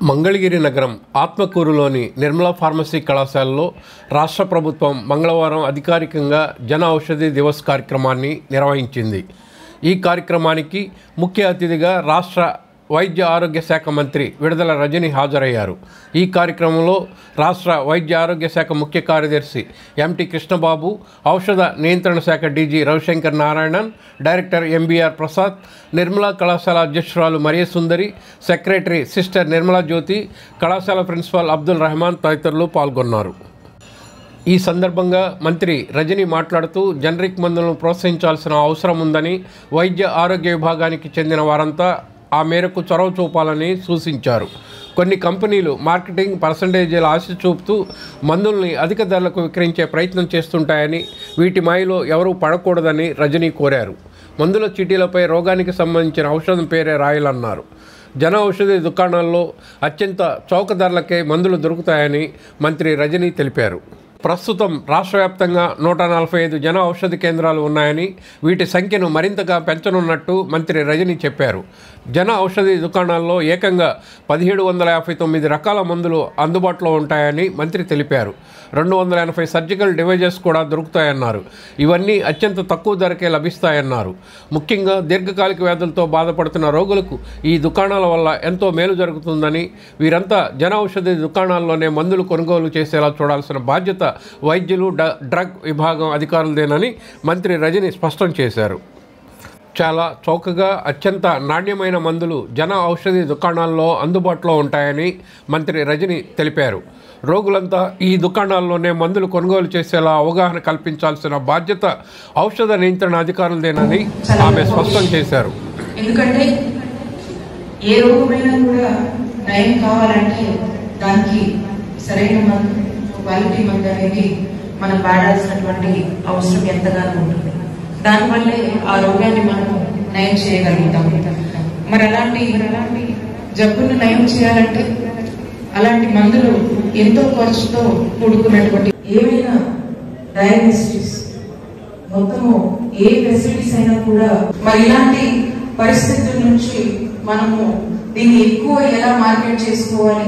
మంగళగిరి నగరం ఆత్మకూరులోని నిర్మలా ఫార్మసీ కళాశాలలో రాష్ట్ర ప్రభుత్వం మంగళవారం అధికారికంగా జన ఔషధి దివస్ కార్యక్రమాన్ని నిర్వహించింది ఈ కార్యక్రమానికి ముఖ్య అతిథిగా రాష్ట్ర వైద్య ఆరోగ్య శాఖ మంత్రి విడుదల రజని హాజరయ్యారు ఈ కార్యక్రమంలో రాష్ట్ర వైద్య ఆరోగ్య శాఖ ముఖ్య కార్యదర్శి ఎంటి కృష్ణబాబు ఔషధ నియంత్రణ శాఖ DG Ravishankar Narayanan director MBR Prasad Nirmala కళాశాల అధ్యక్షురాలు మరియ సుందరి సెక్రటరీ సిస్టర్ నిర్మలా జ్యోతి కళాశాల ప్రిన్సిపాల్ అబ్దుల్ రెహమాన్ తదితరులు పాల్గొన్నారు ఈ సందర్భంగా మంత్రి రజని మాట్లాడుతూ జనరిక్ మందులను ప్రోత్సహించాల్సిన అవసరం ఉందని వైద్య ఆరోగ్య విభాగానికి చెందిన వారంతా ఆ మేరకు చొరవ చూపాలని సూచించారు కొన్ని కంపెనీలు మార్కెటింగ్ పర్సంటేజీల ఆశ చూపుతూ మందుల్ని అధిక ధరలకు విక్రయించే ప్రయత్నం చేస్తుంటాయని వీటి మాయలో ఎవరూ పడకూడదని రజనీ కోరారు మందుల చీటీలపై రోగానికి సంబంధించిన ఔషధం పేరే రాయాలన్నారు జన ఔషధి దుకాణాల్లో అత్యంత చౌక ధరలకే మందులు దొరుకుతాయని మంత్రి రజనీ తెలిపారు ప్రస్తుతం రాష్ట్ర వ్యాప్తంగా నూట నలభై ఐదు జన ఔషధి కేంద్రాలు ఉన్నాయని వీటి సంఖ్యను మరింతగా పెంచనున్నట్టు మంత్రి రజని చెప్పారు జన ఔషధి దుకాణాల్లో ఏకంగా పదిహేడు వందల యాభై తొమ్మిది రకాల మందులు అందుబాటులో ఉంటాయని మంత్రి తెలిపారు రెండు వందల ఎనభై సర్జికల్ డివైజెస్ కూడా దొరుకుతాయన్నారు ఇవన్నీ అత్యంత తక్కువ ధరకే లభిస్తాయన్నారు ముఖ్యంగా దీర్ఘకాలిక వ్యాధులతో బాధపడుతున్న రోగులకు ఈ దుకాణాల వల్ల ఎంతో మేలు జరుగుతుందని వీరంతా జన ఔషధి దుకాణాల్లోనే మందులు కొనుగోలు చేసేలా చూడాల్సిన బాధ్యత వైద్యులు డ- డ్రగ్ విభాగం అధికారులదేనని మంత్రి రజని స్పష్టం చేశారు చాలా చౌకగా అత్యంత నాణ్యమైన మందులు జన ఔషధి దుకాణాల్లో అందుబాటులో ఉంటాయని మంత్రి రజని తెలిపారు రోగులంతా ఈ దుకాణాల్లోనే మందులు కొనుగోలు చేసేలా అవగాహన కల్పించాల్సిన బాధ్యత ఔషధ నియంత్రణ అధికారులదేనని ఆమె స్పష్టం చేశారు ఎందుకంటే ఏ రోగమైనా కూడా నయం కావాలంటే దానికి సరైన మందు క్వాలిటీ మందు అనేది మనం వాడాల్సినటువంటి అవసరం ఎంతగానో ఉంటుంది దానివల్లే ఆ రోగాన్ని మనం నయం చేయగలుగుతాం మరి అలాంటి మరి అలాంటి జబ్బును నయం చేయాలంటే అలాంటి మందులు ఎంతో ఖర్చుతో కూడుకున్నటువంటి ఏమైనా డయాగ్నోస్టిక్స్ మొత్తము ఏ ఫెసిలిటీస్ అయినా కూడా మరి ఇలాంటి పరిస్థితుల నుంచి మనము దీన్ని ఎక్కువ ఎలా మార్కెట్ చేసుకోవాలి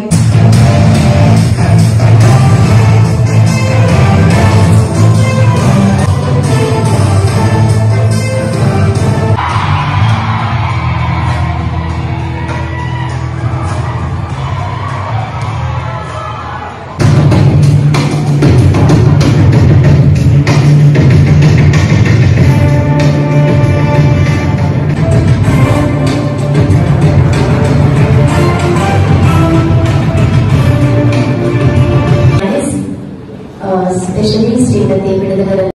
uh, especially Srimati Vidadhara